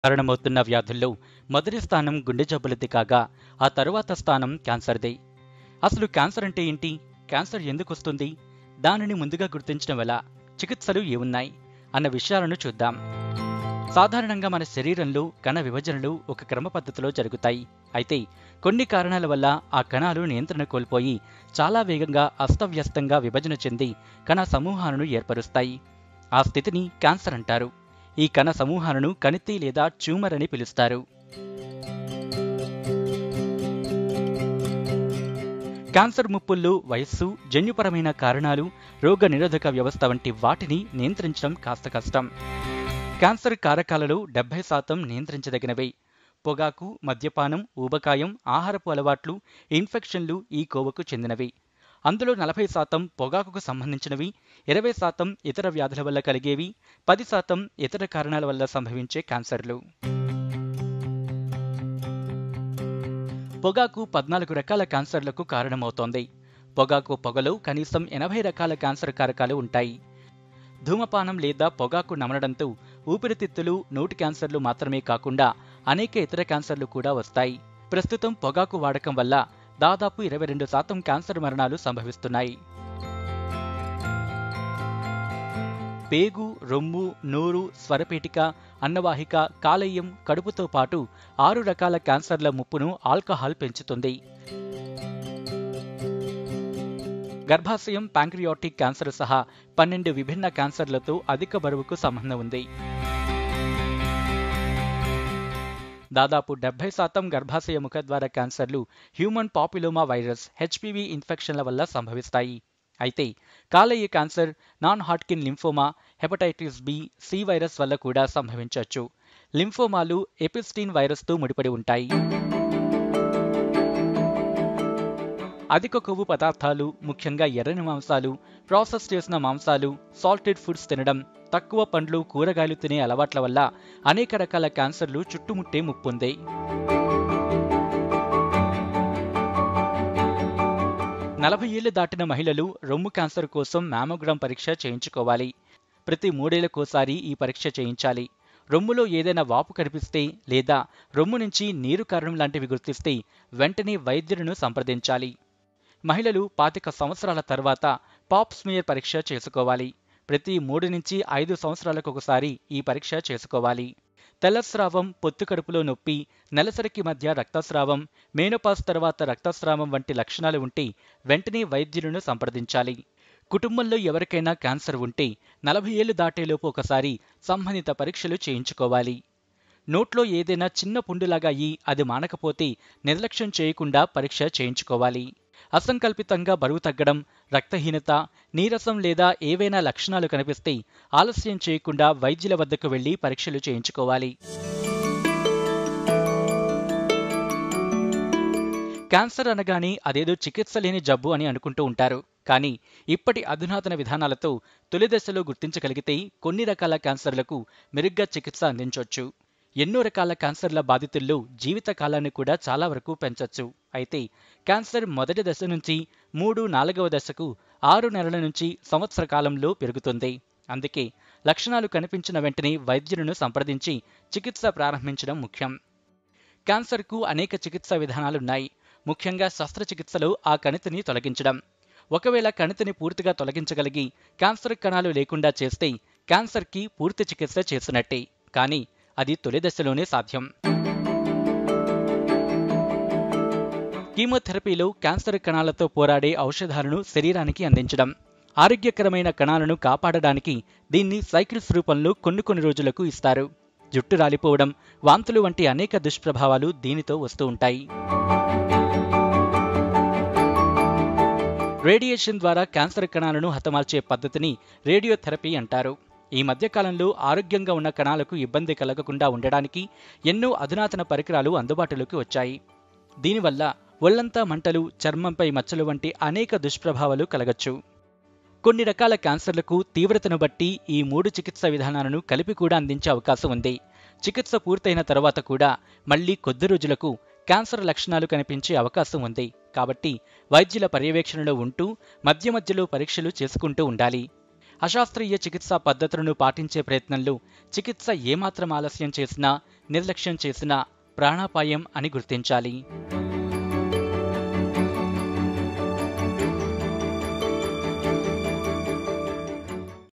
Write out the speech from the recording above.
కారణమవుతున్న వ్యాధుల్లో మొదటి స్థానం గుండె జబ్బులది కాగా ఆ తరువాత స్థానం క్యాన్సర్దే అసలు క్యాన్సర్ అంటే ఏంటి క్యాన్సర్ ఎందుకు వస్తుంది దానిని ముందుగా గుర్తించడం ఎలా చికిత్సలు ఏమున్నాయి అన్న విషయాలను చూద్దాం సాధారణంగా మన శరీరంలో కణ విభజనలు ఒక క్రమ పద్ధతిలో జరుగుతాయి అయితే కొన్ని కారణాల వల్ల ఆ కణాలు నియంత్రణ కోల్పోయి చాలా వేగంగా అస్తవ్యస్తంగా విభజన చెంది కణ సమూహాలను ఏర్పరుస్తాయి ఆ స్థితిని క్యాన్సర్ అంటారు ఈ కణ సమూహాలను కణితి లేదా ట్యూమర్ అని పిలుస్తారు క్యాన్సర్ ముప్పుల్లో వయస్సు జన్యుపరమైన కారణాలు రోగ నిరోధక వ్యవస్థ వంటి వాటిని నియంత్రించడం కాస్త కష్టం క్యాన్సర్ కారకాలలో డెబ్బై శాతం నియంత్రించదగినవే పొగాకు మద్యపానం ఊబకాయం ఆహారపు అలవాట్లు ఇన్ఫెక్షన్లు ఈ కోవకు చెందినవి అందులో నలభై శాతం పొగాకుకు సంబంధించినవి ఇరవై శాతం ఇతర వ్యాధుల వల్ల కలిగేవి పది శాతం ఇతర కారణాల వల్ల సంభవించే క్యాన్సర్లు పొగాకు పద్నాలుగు రకాల క్యాన్సర్లకు కారణమవుతోంది పొగాకు పొగలో కనీసం ఎనభై రకాల క్యాన్సర్ కారకాలు ఉంటాయి ధూమపానం లేదా పొగాకు నమలడంతో ఊపిరితిత్తులు నోటి క్యాన్సర్లు మాత్రమే కాకుండా అనేక ఇతర క్యాన్సర్లు కూడా వస్తాయి ప్రస్తుతం పొగాకు వాడకం వల్ల దాదాపు ఇరవై రెండు శాతం క్యాన్సర్ మరణాలు సంభవిస్తున్నాయి పేగు రొమ్ము నోరు స్వరపేటిక అన్నవాహిక కాలేయం కడుపుతో పాటు ఆరు రకాల క్యాన్సర్ల ముప్పును ఆల్కహాల్ పెంచుతుంది గర్భాశయం ప్యాంక్రియాటిక్ క్యాన్సర్ సహా పన్నెండు విభిన్న క్యాన్సర్లతో అధిక బరువుకు సంబంధం ఉంది దాదాపు డెబ్బై శాతం గర్భాశయ ముఖద్వార క్యాన్సర్లు హ్యూమన్ పాపులోమా వైరస్ హెచ్పివి ఇన్ఫెక్షన్ల వల్ల సంభవిస్తాయి అయితే కాలేయ cancer non Hodgkin lymphoma hepatitis B C virus వల్ల కూడా సంభవించవచ్చు లింఫోమాలు ఎపిస్టీన్ వైరస్తో ముడిపడి ఉంటాయి అధిక కొవ్వు పదార్థాలు ముఖ్యంగా ఎర్రని మాంసాలు ప్రాసెస్ చేసిన మాంసాలు సాల్టెడ్ ఫుడ్స్ తినడం తక్కువ పండ్లు కూరగాయలు తినే అలవాట్ల వల్ల అనేక రకాల క్యాన్సర్లు చుట్టుముట్టే ముప్పుంది నలభై ఏళ్లు దాటిన మహిళలు రొమ్ము క్యాన్సర్ కోసం మ్యామోగ్రామ్ పరీక్ష చేయించుకోవాలి ప్రతి మూడేళ్లకోసారి ఈ పరీక్ష చేయించాలి రొమ్ములో ఏదైనా వాపు కనిపిస్తే లేదా రొమ్ము నుంచి నీరు కారణం లాంటివి గుర్తిస్తే వెంటనే వైద్యులను సంప్రదించాలి మహిళలు పాతిక సంవత్సరాల తర్వాత పాప్ స్మియర్ పరీక్ష చేసుకోవాలి ప్రతి మూడు నుంచి ఐదు సంవత్సరాలకు ఒకసారి ఈ పరీక్ష చేసుకోవాలి తెల్లస్రావం పొత్తు కడుపులో నొప్పి నెలసరికి మధ్య రక్తస్రావం మేనోపాస్ తర్వాత రక్తస్రావం వంటి లక్షణాలు ఉంటే వెంటనే వైద్యులను సంప్రదించాలి కుటుంబంలో ఎవరికైనా క్యాన్సర్ ఉంటే నలభై ఏళ్లు దాటేలోపు ఒకసారి సంబంధిత పరీక్షలు చేయించుకోవాలి నోట్లో ఏదైనా చిన్న పుండులాగా అయ్యి అది మానకపోతే నిర్లక్ష్యం చేయకుండా పరీక్ష చేయించుకోవాలి అసంకల్పితంగా బరువు తగ్గడం రక్తహీనత నీరసం లేదా ఏవైనా లక్షణాలు కనిపిస్తే ఆలస్యం చేయకుండా వైద్యుల వద్దకు వెళ్లి పరీక్షలు చేయించుకోవాలి క్యాన్సర్ అనగానే అదేదో చికిత్స లేని జబ్బు అని అనుకుంటూ ఉంటారు కానీ ఇప్పటి అధునాతన విధానాలతో తొలి దశలో గుర్తించగలిగితే కొన్ని రకాల క్యాన్సర్లకు మెరుగ్గా చికిత్స అందించవచ్చు ఎన్నో రకాల క్యాన్సర్ల బాధితుల్లో జీవిత కాలాన్ని కూడా చాలా వరకు పెంచొచ్చు అయితే క్యాన్సర్ మొదటి దశ నుంచి మూడు నాలుగవ దశకు ఆరు నెలల నుంచి సంవత్సర కాలంలో పెరుగుతుంది అందుకే లక్షణాలు కనిపించిన వెంటనే వైద్యులను సంప్రదించి చికిత్స ప్రారంభించడం ముఖ్యం క్యాన్సర్కు అనేక చికిత్సా విధానాలున్నాయి ముఖ్యంగా శస్త్రచికిత్సలో ఆ కణితిని తొలగించడం ఒకవేళ కణితిని పూర్తిగా తొలగించగలిగి క్యాన్సర్ కణాలు లేకుండా చేస్తే క్యాన్సర్కి పూర్తి చికిత్స చేసినట్టే కానీ అది తొలి దశలోనే సాధ్యం కీమోథెరపీలో క్యాన్సర్ కణాలతో పోరాడే ఔషధాలను శరీరానికి అందించడం ఆరోగ్యకరమైన కణాలను కాపాడడానికి దీన్ని సైకిల్స్ రూపంలో కొన్ని కొన్ని రోజులకు ఇస్తారు జుట్టు రాలిపోవడం వాంతులు వంటి అనేక దుష్ప్రభావాలు దీనితో వస్తూ ఉంటాయి రేడియేషన్ ద్వారా క్యాన్సర్ కణాలను హతమార్చే పద్ధతిని రేడియోథెరపీ అంటారు ఈ మధ్యకాలంలో ఆరోగ్యంగా ఉన్న కణాలకు ఇబ్బంది కలగకుండా ఉండడానికి ఎన్నో అధునాతన పరికరాలు అందుబాటులోకి వచ్చాయి దీనివల్ల ఒళ్లంతా మంటలు చర్మంపై మచ్చలు వంటి అనేక దుష్ప్రభావాలు కలగచ్చు కొన్ని రకాల క్యాన్సర్లకు తీవ్రతను బట్టి ఈ మూడు చికిత్స విధానాలను కలిపి కూడా అందించే అవకాశం ఉంది చికిత్స పూర్తయిన తర్వాత కూడా మళ్లీ కొద్ది రోజులకు క్యాన్సర్ లక్షణాలు కనిపించే అవకాశం ఉంది కాబట్టి వైద్యుల పర్యవేక్షణలో ఉంటూ మధ్య మధ్యలో పరీక్షలు చేసుకుంటూ ఉండాలి అశాస్త్రీయ చికిత్సా పద్ధతులను పాటించే ప్రయత్నంలో చికిత్స ఏమాత్రం ఆలస్యం చేసినా నిర్లక్ష్యం చేసినా ప్రాణాపాయం అని గుర్తించాలి